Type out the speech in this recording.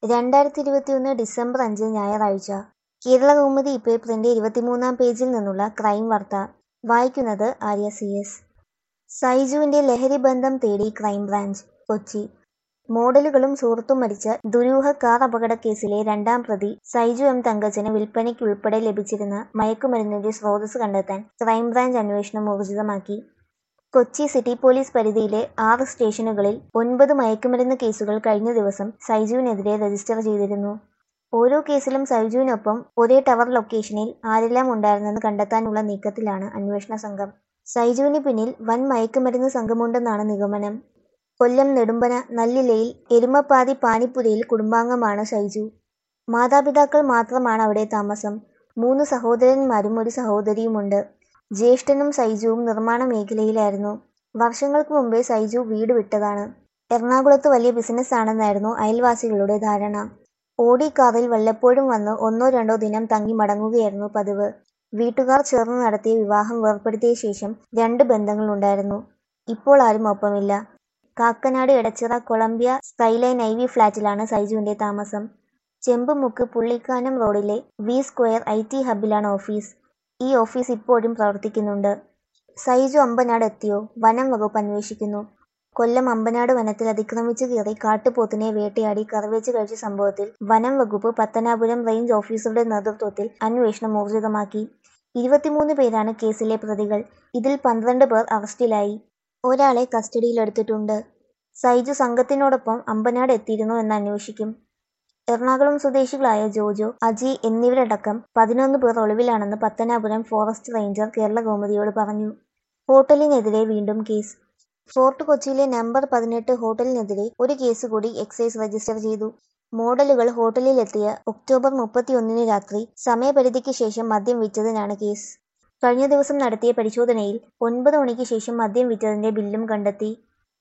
രണ്ടായിരത്തി ഇരുപത്തിയൊന്ന് ഡിസംബർ അഞ്ച് ഞായറാഴ്ച കേരളകൗമുദി പേപ്പറിന്റെ ഇരുപത്തിമൂന്നാം പേജിൽ നിന്നുള്ള ക്രൈം വാർത്ത വായിക്കുന്നത് ആര്യ സി എസ് സൈജുവിന്റെ ലഹരിബന്ധം തേടി ക്രൈംബ്രാഞ്ച് കൊച്ചി മോഡലുകളും സുഹൃത്തും മരിച്ച ദുരൂഹ കാർ അപകടക്കേസിലെ രണ്ടാം പ്രതി സൈജു എം തങ്കച്ചന് വിൽപ്പനയ്ക്കുൾപ്പെടെ ലഭിച്ചിരുന്ന മയക്കുമരുന്നിന്റെ സ്രോതസ് കണ്ടെത്താൻ ക്രൈംബ്രാഞ്ച് അന്വേഷണം ഊർജിതമാക്കി കൊച്ചി സിറ്റി പോലീസ് പരിധിയിലെ ആറ് സ്റ്റേഷനുകളിൽ ഒൻപത് മയക്കുമരുന്ന് കേസുകൾ കഴിഞ്ഞ ദിവസം സൈജുവിനെതിരെ രജിസ്റ്റർ ചെയ്തിരുന്നു ഓരോ കേസിലും സൈജുവിനൊപ്പം ഒരേ ടവർ ലൊക്കേഷനിൽ ആരെല്ലാം ഉണ്ടായിരുന്നെന്ന് കണ്ടെത്താനുള്ള നീക്കത്തിലാണ് അന്വേഷണ സംഘം സൈജുവിന് പിന്നിൽ വൻ മയക്കുമരുന്ന് സംഘമുണ്ടെന്നാണ് നിഗമനം കൊല്ലം നെടുമ്പന നല്ലിലയിൽ എരുമപ്പാതി പാനിപ്പുരയിൽ കുടുംബാംഗമാണ് ഷൈജു മാതാപിതാക്കൾ മാത്രമാണ് അവിടെ താമസം മൂന്ന് സഹോദരന്മാരും ഒരു സഹോദരിയുമുണ്ട് ജ്യേഷ്ഠനും സൈജുവും നിർമ്മാണ മേഖലയിലായിരുന്നു വർഷങ്ങൾക്ക് മുമ്പേ സൈജു വീട് വിട്ടതാണ് എറണാകുളത്ത് വലിയ ബിസിനസ് ആണെന്നായിരുന്നു അയൽവാസികളുടെ ധാരണ ഓടി കാറിൽ വല്ലപ്പോഴും വന്ന് ഒന്നോ രണ്ടോ ദിനം തങ്ങി മടങ്ങുകയായിരുന്നു പതിവ് വീട്ടുകാർ ചേർന്ന് നടത്തിയ വിവാഹം വേർപ്പെടുത്തിയ ശേഷം രണ്ട് ബന്ധങ്ങളുണ്ടായിരുന്നു ഇപ്പോൾ ആരും ഒപ്പമില്ല Kakkanad Edachira Colombia skyline I V ഫ്ളാറ്റിലാണ് സൈജുവിന്റെ താമസം ചെമ്പുമുക്ക് പുള്ളിക്കാനം റോഡിലെ വി സ്ക്വയർ ഐ ടി ഹബിലാണ് ഓഫീസ് ഈ ഓഫീസ് ഇപ്പോഴും പ്രവർത്തിക്കുന്നുണ്ട് സൈജു അമ്പനാട് എത്തിയോ വനം വകുപ്പ് അന്വേഷിക്കുന്നു കൊല്ലം അമ്പനാട് വനത്തിൽ അതിക്രമിച്ചു കയറി കാട്ടുപോത്തിനെ വേട്ടയാടി കറിവെച്ച് കഴിച്ച സംഭവത്തിൽ വനം വകുപ്പ് പത്തനാപുരം റേഞ്ച് ഓഫീസറുടെ നേതൃത്വത്തിൽ അന്വേഷണം ഊർജിതമാക്കി ഇരുപത്തിമൂന്ന് പേരാണ് കേസിലെ പ്രതികൾ ഇതിൽ പന്ത്രണ്ട് പേർ അറസ്റ്റിലായി ഒരാളെ കസ്റ്റഡിയിലെടുത്തിട്ടുണ്ട് സൈജു സംഘത്തിനോടൊപ്പം അമ്പനാട് എത്തിയിരുന്നു എന്ന് അന്വേഷിക്കും എറണാകുളം സ്വദേശികളായ ജോജോ അജി എന്നിവരടക്കം പതിനൊന്ന് പേർ ഒളിവിലാണെന്ന് പത്തനാപുരം ഫോറസ്റ്റ് റേഞ്ചർ കേരള കൗമുദിയോട് പറഞ്ഞു ഹോട്ടലിനെതിരെ വീണ്ടും കേസ് ഫോർട്ട് കൊച്ചിയിലെ നമ്പർ പതിനെട്ട് ഹോട്ടലിനെതിരെ ഒരു കേസ് കൂടി എക്സൈസ് രജിസ്റ്റർ ചെയ്തു മോഡലുകൾ ഹോട്ടലിലെത്തിയ ഒക്ടോബർ മുപ്പത്തിയൊന്നിന് രാത്രി സമയപരിധിക്ക് ശേഷം മദ്യം വിറ്റതിനാണ് കേസ് കഴിഞ്ഞ ദിവസം നടത്തിയ പരിശോധനയിൽ ഒൻപത് മണിക്ക് ശേഷം മദ്യം വിറ്റതിന്റെ ബില്ലും കണ്ടെത്തി